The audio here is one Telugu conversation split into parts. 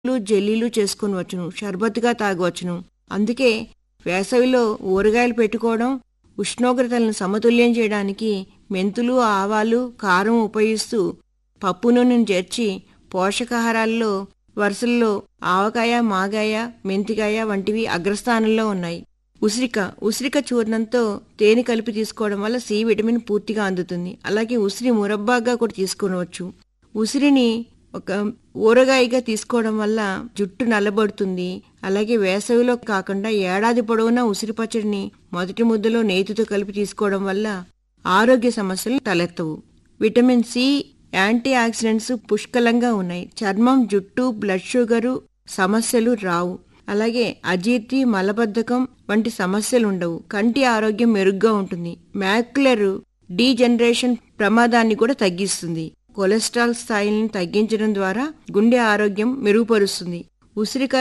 లు, జెల్లీలు చేసుకుని వచ్చును షర్బత్తుగా తాగవచ్చును అందుకే వేసవిలో ఊరగాయలు పెట్టుకోవడం ఉష్ణోగ్రతలను సమతుల్యం చేయడానికి మెంతులు ఆవాలు కారం ఉపయోగిస్తూ పప్పు నూనెను చేర్చి పోషకాహారాల్లో వరుసల్లో ఆవకాయ మాగాయ మెంతికాయ వంటివి అగ్రస్థానంలో ఉన్నాయి ఉసిరిక ఉసిరిక చూర్ణంతో తేనె కలిపి తీసుకోవడం వల్ల సి విటమిన్ పూర్తిగా అందుతుంది అలాగే ఉసిరి మురబ్బాగా కూడా తీసుకోవచ్చు ఉసిరిని ఒక ఊరగాయగా తీసుకోవడం వల్ల జుట్టు నల్లబడుతుంది అలాగే వేసవిలో కాకుండా ఏడాది పొడవునా ఉసిరి పచ్చడిని మొదటి ముద్దలో నేతితో కలిపి తీసుకోవడం వల్ల ఆరోగ్య సమస్యలు తలెత్తవు విటమిన్ సి యాంటీ ఆక్సిడెంట్స్ పుష్కలంగా ఉన్నాయి చర్మం జుట్టు బ్లడ్ షుగరు సమస్యలు రావు అలాగే అజీర్తి మలబద్ధకం వంటి సమస్యలు ఉండవు కంటి ఆరోగ్యం మెరుగ్గా ఉంటుంది మ్యాక్యులర్ డీజనరేషన్ ప్రమాదాన్ని కూడా తగ్గిస్తుంది కొలెస్ట్రాల్ స్థాయిలను తగ్గించడం ద్వారా గుండె ఆరోగ్యం మెరుగుపరుస్తుంది ఉసిరిక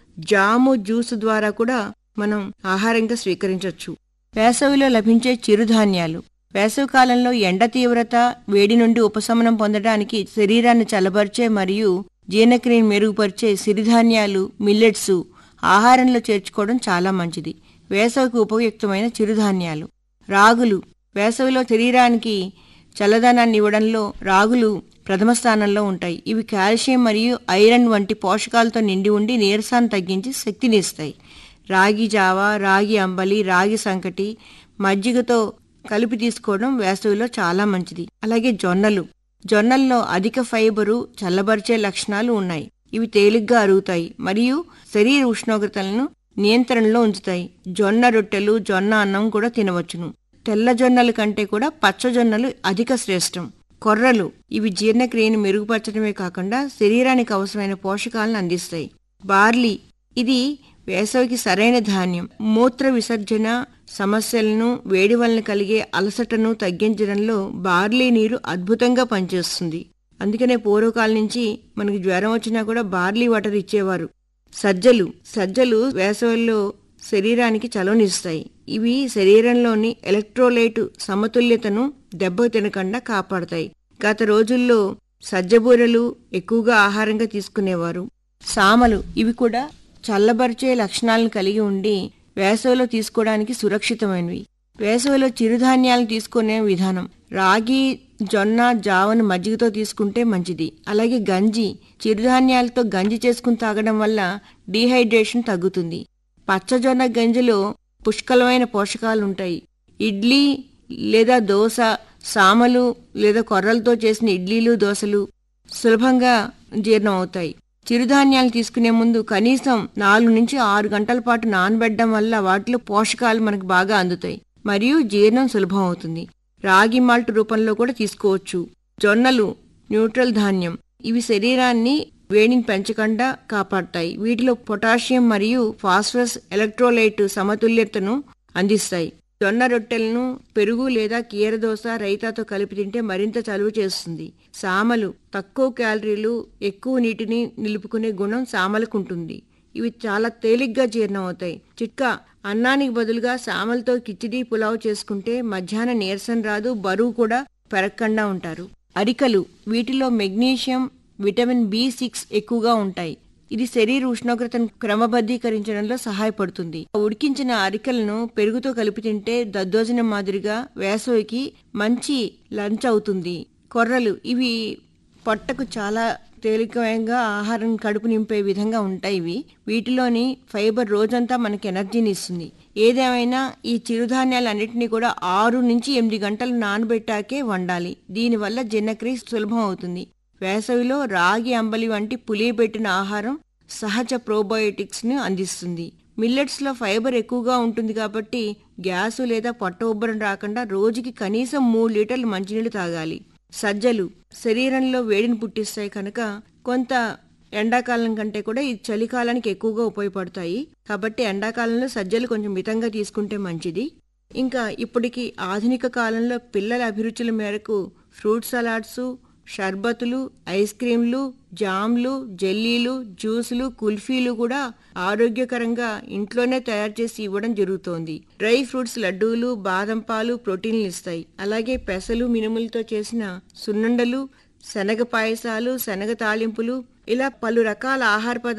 జాము జ్యూస్ ద్వారా కూడా మనం ఆహారంగా స్వీకరించవచ్చు వేసవిలో లభించే చిరుధాన్యాలు వేసవికాలంలో ఎండ తీవ్రత వేడి నుండి ఉపశమనం పొందడానికి శరీరాన్ని చల్లబరిచే మరియు జీర్ణక్రియను మెరుగుపరిచే సిరిధాన్యాలు మిల్లెట్స్ ఆహారంలో చేర్చుకోవడం చాలా మంచిది వేసవికి ఉపయుక్తమైన చిరుధాన్యాలు రాగులు వేసవిలో శరీరానికి చల్లదనాన్ని ఇవ్వడంలో రాగులు ప్రథమ స్థానంలో ఉంటాయి ఇవి కాల్షియం మరియు ఐరన్ వంటి పోషకాలతో నిండి ఉండి నీరసాన్ని తగ్గించి శక్తిని ఇస్తాయి రాగి జావా రాగి అంబలి రాగి సంకటి మజ్జిగతో కలిపి తీసుకోవడం వేసవిలో చాలా మంచిది అలాగే జొన్నలు జొన్నల్లో అధిక ఫైబరు చల్లబరిచే లక్షణాలు ఉన్నాయి ఇవి తేలిగ్గా అరుగుతాయి మరియు శరీర ఉష్ణోగ్రతలను నియంత్రణలో ఉంచుతాయి జొన్న రొట్టెలు జొన్న అన్నం కూడా తినవచ్చును తెల్ల జొన్నల కంటే కూడా పచ్చ జొన్నలు అధిక శ్రేష్టం కొర్రలు ఇవి జీర్ణక్రియను మెరుగుపరచడమే కాకుండా శరీరానికి అవసరమైన పోషకాలను అందిస్తాయి బార్లీ ఇది వేసవికి సరైన ధాన్యం మూత్ర విసర్జన సమస్యలను వేడి వలన కలిగే అలసటను తగ్గించడంలో బార్లీ నీరు అద్భుతంగా పనిచేస్తుంది అందుకనే పూర్వకాలం నుంచి మనకి జ్వరం వచ్చినా కూడా బార్లీ వాటర్ ఇచ్చేవారు సజ్జలు సజ్జలు వేసవిలో శరీరానికి చలవనిస్తాయి ఇవి శరీరంలోని ఎలక్ట్రోలైట్ సమతుల్యతను దెబ్బ తినకుండా కాపాడతాయి గత రోజుల్లో సజ్జబూరలు ఎక్కువగా ఆహారంగా తీసుకునేవారు సామలు ఇవి కూడా చల్లబరిచే లక్షణాలను కలిగి ఉండి వేసవిలో తీసుకోవడానికి సురక్షితమైనవి వేసవిలో చిరుధాన్యాలు తీసుకునే విధానం రాగి జొన్న జావను మజ్జిగతో తీసుకుంటే మంచిది అలాగే గంజి చిరుధాన్యాలతో గంజి చేసుకుని తాగడం వల్ల డీహైడ్రేషన్ తగ్గుతుంది పచ్చజొన్న గంజిలో పుష్కలమైన పోషకాలు ఉంటాయి ఇడ్లీ లేదా దోశ సామలు లేదా కొర్రలతో చేసిన ఇడ్లీలు దోశలు సులభంగా జీర్ణం అవుతాయి చిరుధాన్యాలు తీసుకునే ముందు కనీసం నాలుగు నుంచి ఆరు గంటల పాటు నానబెట్టడం వల్ల వాటిలో పోషకాలు మనకు బాగా అందుతాయి మరియు జీర్ణం సులభం అవుతుంది రాగి మాల్ట్ రూపంలో కూడా తీసుకోవచ్చు జొన్నలు న్యూట్రల్ ధాన్యం ఇవి శరీరాన్ని వేడిని పెంచకుండా కాపాడతాయి వీటిలో పొటాషియం మరియు ఫాస్ఫరస్ ఎలక్ట్రోలైట్ సమతుల్యతను అందిస్తాయి జొన్న రొట్టెలను పెరుగు లేదా కీరదోస రైతాతో కలిపి తింటే మరింత చలువ చేస్తుంది సామలు తక్కువ క్యాలరీలు ఎక్కువ నీటిని నిలుపుకునే గుణం సామలకు ఉంటుంది ఇవి చాలా తేలిగ్గా జీర్ణం అవుతాయి చిట్కా అన్నానికి బదులుగా సామలతో కిచిడి పులావ్ చేసుకుంటే మధ్యాహ్నం నీరసం రాదు బరువు కూడా పెరగకుండా ఉంటారు అరికలు వీటిలో మెగ్నీషియం విటమిన్ బి సిక్స్ ఎక్కువగా ఉంటాయి ఇది శరీర ఉష్ణోగ్రతను క్రమబద్ధీకరించడంలో సహాయపడుతుంది ఉడికించిన అరికలను పెరుగుతో కలిపి తింటే దద్దోజనం మాదిరిగా వేసవికి మంచి లంచ్ అవుతుంది కొర్రలు ఇవి పొట్టకు చాలా తేలికగా ఆహారం కడుపు నింపే విధంగా ఉంటాయి ఇవి వీటిలోని ఫైబర్ రోజంతా మనకి ఎనర్జీని ఇస్తుంది ఏదేమైనా ఈ చిరుధాన్యాలన్నింటినీ కూడా ఆరు నుంచి ఎనిమిది గంటలు నానబెట్టాకే వండాలి దీనివల్ల జీర్ణక్రియ సులభం అవుతుంది వేసవిలో రాగి అంబలి వంటి పులియబెట్టిన ఆహారం సహజ ప్రోబయోటిక్స్ ను అందిస్తుంది మిల్లెట్స్ లో ఫైబర్ ఎక్కువగా ఉంటుంది కాబట్టి గ్యాసు లేదా పొట్ట ఉబ్బరం రాకుండా రోజుకి కనీసం మూడు లీటర్లు మంచినీళ్లు తాగాలి సజ్జలు శరీరంలో వేడిని పుట్టిస్తాయి కనుక కొంత ఎండాకాలం కంటే కూడా ఈ చలికాలానికి ఎక్కువగా ఉపయోగపడతాయి కాబట్టి ఎండాకాలంలో సజ్జలు కొంచెం మితంగా తీసుకుంటే మంచిది ఇంకా ఇప్పటికి ఆధునిక కాలంలో పిల్లల అభిరుచుల మేరకు ఫ్రూట్ సలాడ్స్ షర్బతులు ఐస్ క్రీంలు జామ్లు జెల్లీలు జ్యూసులు కుల్ఫీలు కూడా ఆరోగ్యకరంగా ఇంట్లోనే తయారు చేసి ఇవ్వడం జరుగుతోంది డ్రై ఫ్రూట్స్ లడ్డూలు బాదం పాలు ప్రోటీన్లు ఇస్తాయి అలాగే పెసలు మినుములతో చేసిన సున్నుండలు శనగ పాయసాలు శనగ తాలింపులు ఇలా పలు రకాల ఆహార పదార్థాలు